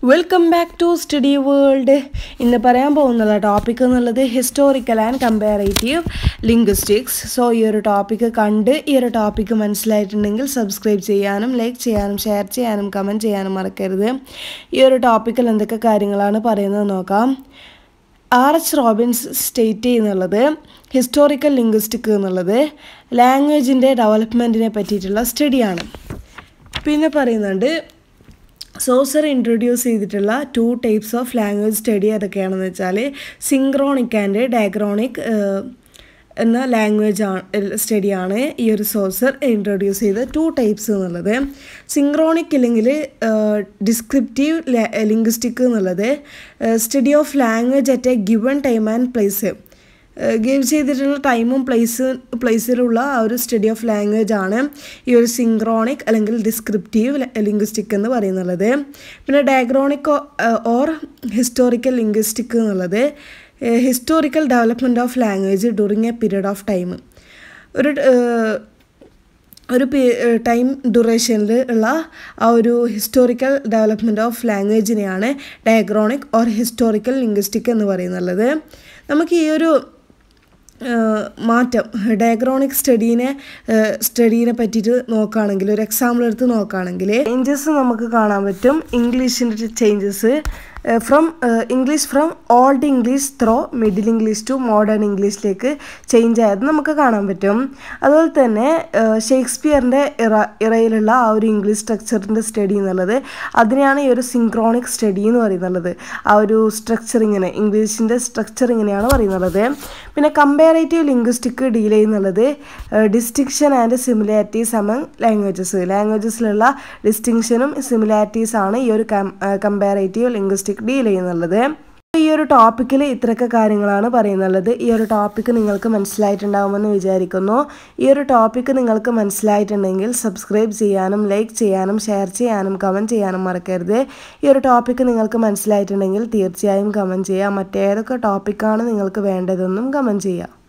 welcome back to study world ഇന്ന് പറയാൻ പോകുന്നത് ടോപ്പിക് എന്നുള്ളത് historical and comparative linguistics so ഈ ഒരു ടോപ്പിക്ക് കണ്ട് ഈ ഒരു ടോപ്പിക്ക് മനസ്സിലായിട്ടുണ്ടെങ്കിൽ സബ്സ്ക്രൈബ് ചെയ്യാനും ലൈക്ക് ചെയ്യാനും ഷെയർ ചെയ്യാനും കമൻറ്റ് ചെയ്യാനും മറക്കരുത് ഈ ഒരു ടോപ്പിക്കിൽ എന്തൊക്കെ കാര്യങ്ങളാണ് പറയുന്നത് നോക്കാം ആർ എച്ച് റോബിൻസ് സ്റ്റേറ്റ് ചെയ്യുന്നുള്ളത് ഹിസ്റ്റോറിക്കൽ ലിംഗ്വിസ്റ്റിക് എന്നുള്ളത് ലാംഗ്വേജിൻ്റെ ഡെവലപ്മെൻറ്റിനെ പറ്റിയിട്ടുള്ള സ്റ്റഡിയാണ് പിന്നെ പറയുന്നുണ്ട് സോസർ ഇൻട്രൊഡ്യൂസ് ചെയ്തിട്ടുള്ള two types of language study ഏതൊക്കെയാണെന്ന് വെച്ചാൽ സിങ്ക്രോണിക് ആൻഡ് ഡയഗ്രോണിക് എന്ന ലാംഗ്വേജ് സ്റ്റഡിയാണ് ഈ ഒരു സോസർ ഇൻട്രൊഡ്യൂസ് ചെയ്ത ടു ടൈപ്സ് എന്നുള്ളത് സിങ്ക്രോണിക് അല്ലെങ്കിൽ ഡിസ്ക്രിപ്റ്റീവ് ലിംഗ്വിസ്റ്റിക് എന്നുള്ളത് study of language at a given time and place give ചെയ്തിട്ടുള്ള ടൈമും പ്ലേസ് പ്ലേസിലുള്ള ആ ഒരു സ്റ്റഡി ഓഫ് ലാംഗ്വേജ് ആണ് ഈ ഒരു സിങ്ക്രോണിക് അല്ലെങ്കിൽ ഡിസ്ക്രിപ്റ്റീവ് ലിംഗ്വിസ്റ്റിക് എന്ന് പറയുന്നുള്ളത് പിന്നെ ഡയഗ്രോണിക് ഓർ ഹിസ്റ്റോറിക്കൽ ലിംഗ്വിസ്റ്റിക് എന്നുള്ളത് historical development of language during a period of time ഒരു ഒരു ടൈം ഡ്യൂറേഷനിൽ ഉള്ള ആ ഒരു ഹിസ്റ്റോറിക്കൽ ഡെവലപ്മെൻറ്റ് ഓഫ് ലാംഗ്വേജിനെയാണ് ഡയഗ്രോണിക് ഓർ ഹിസ്റ്റോറിക്കൽ ലിംഗ്വിസ്റ്റിക് എന്ന് പറയുന്നുള്ളത് നമുക്ക് ഈ ഒരു മാറ്റം ഡയഗ്രോണിക് സ്റ്റഡീനെ സ്റ്റഡീനെ പറ്റിയിട്ട് നോക്കുകയാണെങ്കിൽ ഒരു എക്സാമ്പിൾ എടുത്ത് നോക്കുകയാണെങ്കിൽ ചേഞ്ചസ് നമുക്ക് കാണാൻ പറ്റും ഇംഗ്ലീഷിൻ്റെ changes from English from old English through middle English to modern ഇംഗ്ലീഷിലേക്ക് ചേഞ്ച് ആയത് നമുക്ക് കാണാൻ പറ്റും അതുപോലെ തന്നെ ഷേക്സ്പിയറിൻ്റെ ഇറ ഇറയിലുള്ള ആ ഒരു ഇംഗ്ലീഷ് സ്ട്രക്ചറിൻ്റെ സ്റ്റഡി എന്നുള്ളത് അതിനെയാണ് ഈ ഒരു സിങ്ക്രോണിക് സ്റ്റഡി എന്ന് പറയുന്നുള്ളത് ആ ഒരു സ്ട്രക്ചർ ഇങ്ങനെ ഇംഗ്ലീഷിൻ്റെ സ്ട്രക്ചർ ഇങ്ങനെയാണ് പറയുന്നുള്ളത് പിന്നെ കമ്പാരേറ്റീവ് ലിംഗ്വിസ്റ്റിക് ഡീൽ ചെയ്യുന്നുള്ളത് distinction and similarities among languages ലാംഗ്വേജസിലുള്ള ഡിസ്റ്റിങ്ഷനും സിമിലാരിറ്റീസ് ആണ് ഈ ഒരു കമ്പാരേറ്റീവ് ലിംഗ്വിസ്റ്റിക് ഡീൽ ചെയ്യുന്നുള്ളത് ഈ ഒരു ടോപ്പിക്കിൽ ഇത്രയൊക്കെ കാര്യങ്ങളാണ് പറയുന്നുള്ളത് ഈ ഒരു ടോപ്പിക്ക് നിങ്ങൾക്ക് മനസ്സിലായിട്ടുണ്ടാകുമെന്ന് വിചാരിക്കുന്നു ഈ ഒരു ടോപ്പിക്ക് നിങ്ങൾക്ക് മനസ്സിലായിട്ടുണ്ടെങ്കിൽ സബ്സ്ക്രൈബ് ചെയ്യാനും ലൈക്ക് ചെയ്യാനും ഷെയർ ചെയ്യാനും കമൻറ്റ് ചെയ്യാനും മറക്കരുത് ഈ ഒരു ടോപ്പിക്ക് നിങ്ങൾക്ക് മനസ്സിലായിട്ടുണ്ടെങ്കിൽ തീർച്ചയായും കമൻറ്റ് ചെയ്യുക മറ്റേതൊക്കെ ടോപ്പിക്കാണ് നിങ്ങൾക്ക് വേണ്ടതെന്നും കമൻറ്റ് ചെയ്യുക